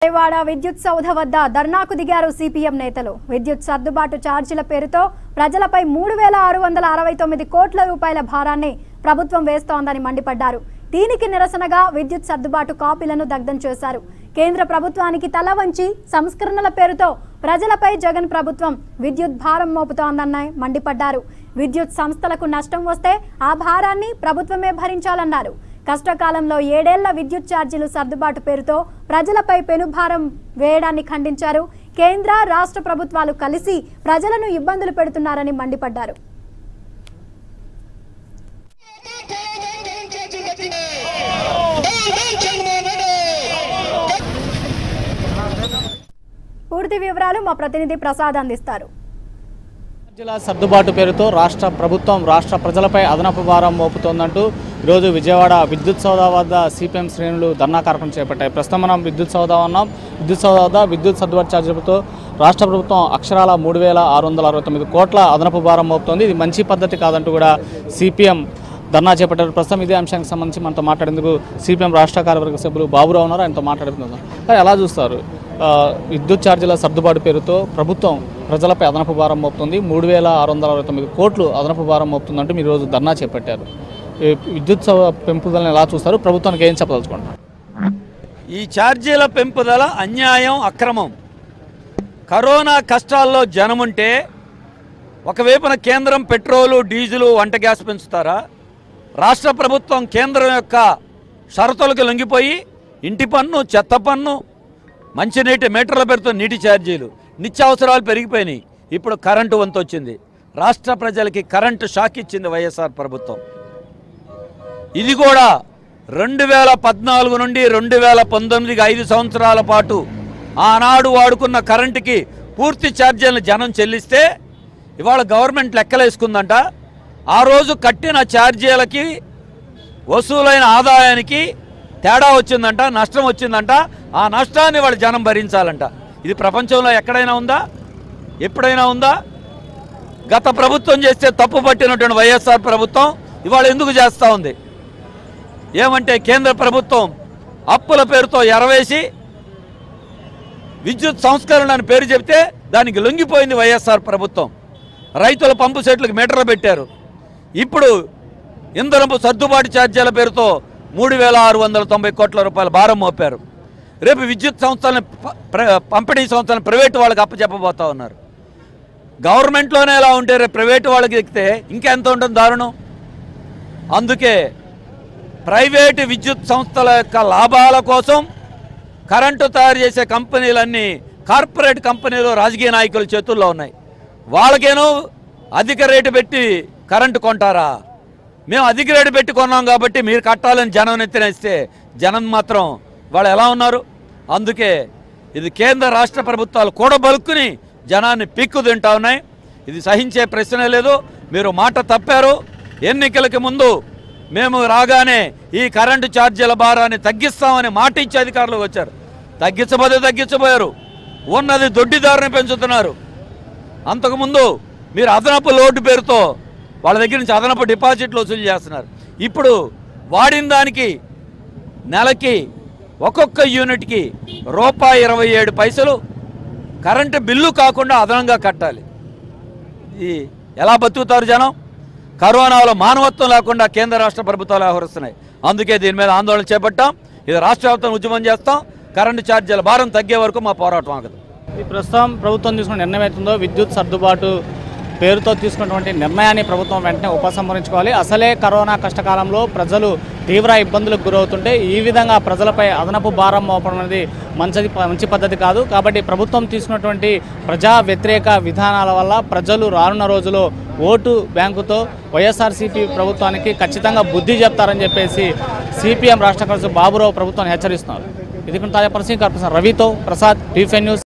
విజయవాడ విద్యుత్ సౌధ వద్ద ధర్నాకు దిగారు సిపిఎం నేతలు విద్యుత్ సర్దుబాటు ఛార్జీల పేరుతో ప్రజలపై మూడు వేల ఆరు వందల అరవై తొమ్మిది కోట్ల రూపాయల భారాన్ని ప్రభుత్వం వేస్తోందని మండిపడ్డారు దీనికి నిరసనగా విద్యుత్ సర్దుబాటు కాపీలను దగ్ధం చేశారు కేంద్ర ప్రభుత్వానికి తల వంచి సంస్కరణల పేరుతో ప్రజలపై జగన్ ప్రభుత్వం విద్యుత్ భారం మోపుతోందన్న మండిపడ్డారు విద్యుత్ సంస్థలకు నష్టం వస్తే ఆ భారాన్ని ప్రభుత్వమే భరించాలన్నారు కష్టకాలంలో ఏడేళ్ల విద్యుత్ ఛార్జీలు సర్దుబాటు పేరుతో ప్రజలపై పెనుభారం వేయడాన్ని ఖండించారు కేంద్ర రాష్ట్ర ప్రభుత్వాలు కలిసి ప్రజలను ఇబ్బందులు పెడుతున్నారని మండిపడ్డారు పూర్తి వివరాలు మా ప్రతినిధి ప్రసాద్ అందిస్తారు ఛార్జీల సర్దుబాటు పేరుతో రాష్ట్ర ప్రభుత్వం రాష్ట్ర ప్రజలపై అదనపు భారం మోపుతోందంటూ ఈరోజు విజయవాడ విద్యుత్ సౌదా వద్ద సిపిఎం శ్రేణులు ధర్నా కార్యక్రమం చేపట్టాయి ప్రస్తుతం మనం విద్యుత్ సౌదా ఉన్నాం విద్యుత్ సౌదా వద్ద విద్యుత్ సర్దుబాటు ఛార్జీలతో రాష్ట్ర ప్రభుత్వం అక్షరాల మూడు వేల ఆరు వందల అరవై తొమ్మిది కోట్ల అదనపు భారం మోపుతోంది ఇది మంచి పద్ధతి కాదంటూ కూడా సిపిఎం ధర్నా చేపట్టారు ప్రస్తుతం ఇదే అంశానికి సంబంధించి మనతో మాట్లాడేందుకు సిపిఎం రాష్ట్ర కార్యవర్గ సభ్యులు బాబురావు ఉన్నారు ఆయనతో మాట్లాడుతున్నాం మరి ఎలా చూస్తారు ఆ, విద్యుత్ ఛార్జీల సర్దుబాటు పేరుతో ప్రభుత్వం ప్రజలపై అదనపు భారం మోపుతుంది మూడు వేల ఆరు వందల అరవై తొమ్మిది కోట్లు అదనపు భారం మోపుతుందంటూ మీరు ఈరోజు ధర్నా చేపట్టారు ఈ విద్యుత్ సవ- పెంపుదలను ఎలా చూస్తారు ప్రభుత్వానికి ఏం చెప్పదలుచుకుంటారు ఈ ఛార్జీల పెంపుదల అన్యాయం అక్రమం కరోనా కష్టాల్లో జనముంటే ఒకవైపున కేంద్రం పెట్రోలు డీజిలు వంట గ్యాస్ పెంచుతారా రాష్ట్ర ప్రభుత్వం కేంద్రం యొక్క షరతులకు లొంగిపోయి ఇంటి పన్ను చెత్త పన్ను మంచినీటి మీటర్ల పేరుతో నీటి ఛార్జీలు నిత్యావసరాలు పెరిగిపోయినాయి ఇప్పుడు కరెంటు వంతు వచ్చింది రాష్ట్ర ప్రజలకి కరెంటు షాక్ ఇచ్చింది వైఎస్ఆర్ ప్రభుత్వం ఇది కూడా రెండు వేల పద్నాలుగు నుండి రెండు వేల పంతొమ్మిదికి ఐదు సంవత్సరాల పాటు ఆనాడు వాడుకున్న కరెంటుకి పూర్తి ఛార్జీలను జనం చెల్లిస్తే ఇవాళ గవర్నమెంట్ లెక్కలేసుకుందంట ఆ రోజు కట్టిన ఛార్జీలకి వసూలైన ఆదాయానికి తేడా వచ్చిందంట నష్టం వచ్చిందంట ఆ నష్టాన్ని వాళ్ళు జనం భరించాలంట ఇది ప్రపంచంలో ఎక్కడైనా ఉందా ఎప్పుడైనా ఉందా గత ప్రభుత్వం చేస్తే తప్పు పట్టినటువంటి వైఎస్ఆర్ ప్రభుత్వం ఇవాళ ఎందుకు చేస్తూ ఉంది ఏమంటే కేంద్ర ప్రభుత్వం అప్పుల పేరుతో ఎరవేసి విద్యుత్ సంస్కరణ అని పేరు చెప్తే దానికి లొంగిపోయింది వైఎస్ఆర్ ప్రభుత్వం రైతుల పంపు సెట్లకు మీటర్లు పెట్టారు ఇప్పుడు ఇంధనపు సర్దుబాటు ఛార్జీల పేరుతో మూడు వేల ఆరు వందల తొంభై కోట్ల రూపాయల భారం మోపారు రేపు విద్యుత్ సంస్థలను ప- ప్ర- పంపిణీ సంస్థలను ప్రైవేటు వాళ్ళకి అప్పచెప్పబోతా ఉన్నారు గవర్నమెంట్లోనే ఎలా ఉంటే రేపు ప్రైవేటు వాళ్ళకి ఎక్కితే ఇంకెంత ఉంటుంది దారుణం అందుకే ప్రైవేటు విద్యుత్ సంస్థల యొక్క లాభాల కోసం కరెంటు తయారు చేసే కంపెనీలన్నీ కార్పొరేట్ కంపెనీలు రాజకీయ నాయకుల చేతుల్లో ఉన్నాయి వాళ్ళకేనో అధిక రేటు పెట్టి కరెంటు కొంటారా మేము అధిక రేటు పెట్టి కొన్నాం కాబట్టి మీరు కట్టాలని జనం నెత్తినేస్తే జనం మాత్రం వాళ్ళు ఎలా ఉన్నారు అందుకే ఇది కేంద్ర రాష్ట్ర ప్రభుత్వాలు కూడబలుక్కుని జనాన్ని పిక్కు తింటా ఉన్నాయి ఇది సహించే ప్రశ్నే లేదు మీరు మాట తప్పారు ఎన్నికలకి ముందు మేము రాగానే ఈ కరెంటు ఛార్జీల భారాన్ని తగ్గిస్తామని మాట ఇచ్చి అధికారులు వచ్చారు తగ్గించబోతే తగ్గించబోయారు ఉన్నది దొడ్డిదారుని పెంచుతున్నారు అంతకుముందు మీరు అదనపు లోటు పేరుతో వాళ్ళ దగ్గర నుంచి అదనపు డిపాజిట్లు వసూలు చేస్తున్నారు ఇప్పుడు వాడిన దానికి నెలకి ఒక్కొక్క యూనిట్కి రూపాయి ఇరవై ఏడు పైసలు కరెంటు బిల్లు కాకుండా అదనంగా కట్టాలి ఈ ఎలా బతుకుతారు జనం కరోనాలో మానవత్వం లేకుండా కేంద్ర రాష్ట్ర ప్రభుత్వాలు వ్యవహరిస్తున్నాయి అందుకే దీని మీద ఆందోళన చేపట్టాం ఇది రాష్ట్ర వ్యాప్తంగా ఉద్యమం చేస్తాం కరెంటు ఛార్జీల భారం తగ్గే వరకు మా పోరాటం ఆగదు ఈ ప్రస్తుతం ప్రభుత్వం తీసుకున్న నిర్ణయం అవుతుందో విద్యుత్ సర్దుబాటు పేరుతో తీసుకున్నటువంటి నిర్ణయాన్ని ప్రభుత్వం వెంటనే ఉపసంహరించుకోవాలి అసలే కరోనా కష్టకాలంలో ప్రజలు తీవ్ర ఇబ్బందులకు గురవుతుంటే ఈ విధంగా ప్రజలపై అదనపు భారం మోపడం అనేది మంచిది మంచి పద్ధతి కాదు కాబట్టి ప్రభుత్వం తీసుకున్నటువంటి ప్రజా వ్యతిరేక విధానాల వల్ల ప్రజలు రానున్న రోజుల్లో ఓటు బ్యాంకుతో వైఎస్ఆర్సీపీ ప్రభుత్వానికి ఖచ్చితంగా బుద్ధి చెప్తారని చెప్పేసి సిపిఎం రాష్ట్ర కార్యదర్శి బాబురావు ప్రభుత్వాన్ని హెచ్చరిస్తున్నారు ఇది తాజా పరిస్థితి రవితో ప్రసాద్ టీఫెన్ న్యూస్